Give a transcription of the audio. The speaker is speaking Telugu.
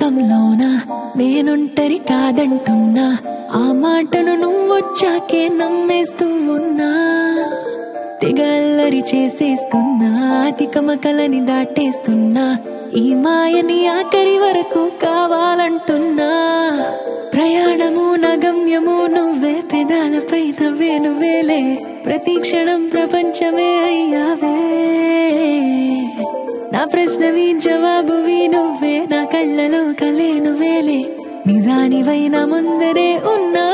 లోకంలోన నేనొంటరి కాదంటున్నా ఆ మాటను నువ్వొచ్చాకే నమ్మేస్తూ ఉన్నా తెగల్లరి చేసేస్తున్నా అతికమకలని దాటేస్తున్నా ఈ మాయని ఆఖరి వరకు కావాలంటున్నా ప్రయాణము నగమ్యము నువ్వే పెదాలపై నవ్వే నువ్వేలే ప్రతి క్షణం ప్రపంచమే అయ్యావే నా ప్రశ్నవి జవాబువి నువ్వే నా కళ్ళలో కలే నువ్వేలే నిజానివైన ముందరే ఉన్నా